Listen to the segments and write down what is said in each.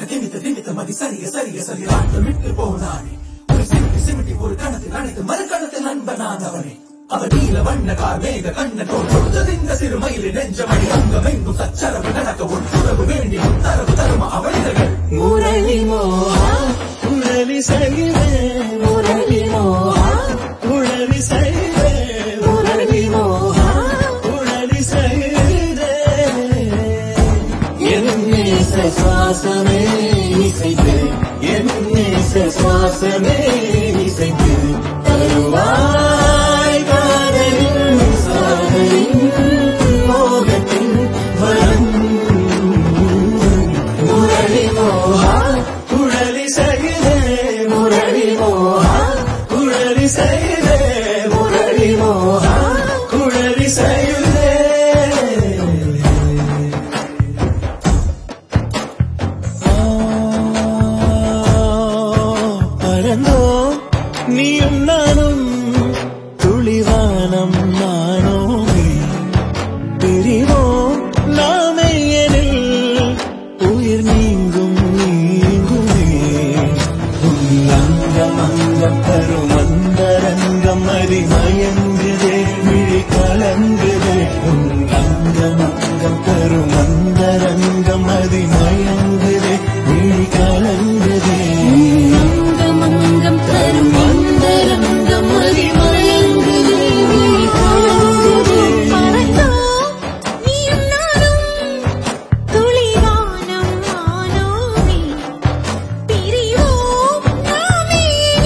திமித்த திமித்த மதி சரிய சரிய சரி ராட்டம் விட்டு போனானே ஒரு சிமிட்டி சிமிட்டி ஒரு கணத்தில் அணைத்து மறு கணத்தில் நண்பனான் அவனே அவன் நீல வண்ண கார் மேக கண்ணனோடு கொடுத்தது இந்த சிறு மயிலின் நெஞ்சமணி அங்கம் எங்கும் சச்சரவு நடக்க ஒற்றுறவு வேண்டி உத்தரவு தரும அவனிதழ்கள் முரளி மோகா முரளி சகிவே முரளி மோகா முரளி சகிவே முரளி மோகா முரளி சகிவே என் நேச சுவாசமே இசைத்து என் நேச சுவாசமே இசைத்து தருவாய் காதலின் சாதலின் மோகத்தின் வரம் முரளி மோகா குழலி சகிதே முரளி மோகா குழலி சகிதே முரளி மோகா குழலி சகிதே பறந்தோ நீயும் நானும் துளிவானம் நானோ பிரிவோம் நாமே எனில் உயிர் நீங்கும் நீங்குமே உன் அங்கம் அங்கம் தரும் அந்தரங்கம் அறிமயங்குதே விழி கலங்குதே உன் அங்கம் அங்கம் தரும் அந்தரங்கம் அறிமயங்குதே விழி கலங்குதே அங்கமங்கம் தரும் அந்தரங்கம் அறிமயங்குதே விழி கலங்குதே. பறந்தோ நீயும் நானும் துளிவானம் வானோமே. பிரிவோம் நாமே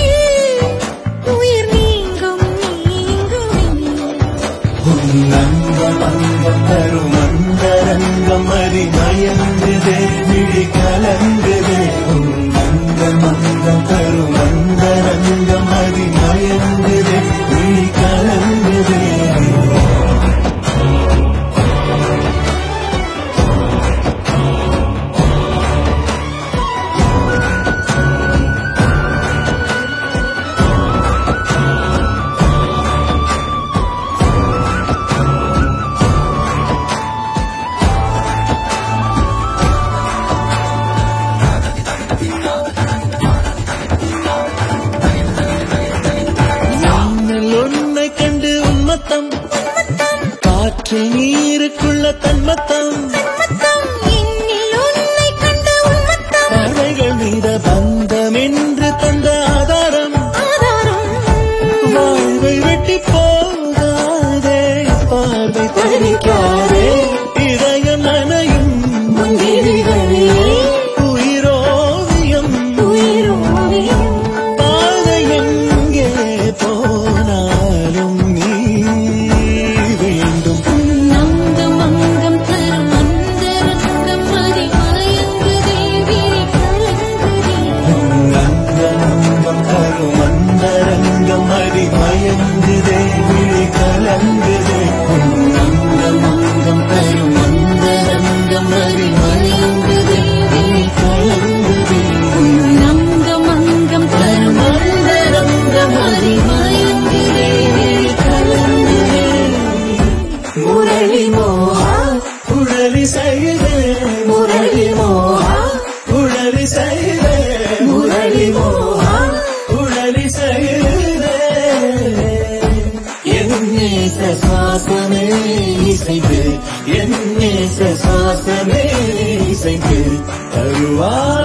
உயிர் நீங்கும் நீங்குமே உன்னங்கம் அங்கம் தரும் அந்தரங்கம் அறிமயங்குதே விழி கலங்குதே உன்னங்கம் அங்கம் தரும் அந்தரங்கம் அறிமயங்குதே விழி கலங்குதே மின்னல் உன்னை கண்டு உன்மத்தம் காற்றில் நீருக்குள்ள தன்மத்தம் மத்தம் என்னில் உன்னை கண்ட உன்மத்தம் படைகள் மீத பந்தம் என்று தந்த ஆதாரம் ஆதாரம் வாழ்வை வெட்டி போகாதே பார்வை பறிக்காதே இதயம் நனையும் முந்திரிகளே உயிரோவியம் உயிரோவியம் பாதை எங்கே போனாலும் நீ வேண்டும் அங்கம் அங்கம் தரும் அந்தரங்கம் அறிமயங்குதே விழி கலங்குதே அங்கம் தரும் அந்தரங்கம் அறிமயங்குதே விழி கலங்குதே அங்கம் அங்கம் தரும் அந்தரங்கம் அறிமயங்குதே விழி கலங்குதே அங்கம் அங்கம் தரும் அந்தரங்கம் அறிமயங்குதே விழி கலங்குதே முரளி மோகா குழலி செய்தே முரளி மோகா குழலி செய்தே முரளி மோகா குழலி செய்தே என் நேச சுவாசமே இசைத்து என் நேச சுவாசமே இசைத்து தருவாய்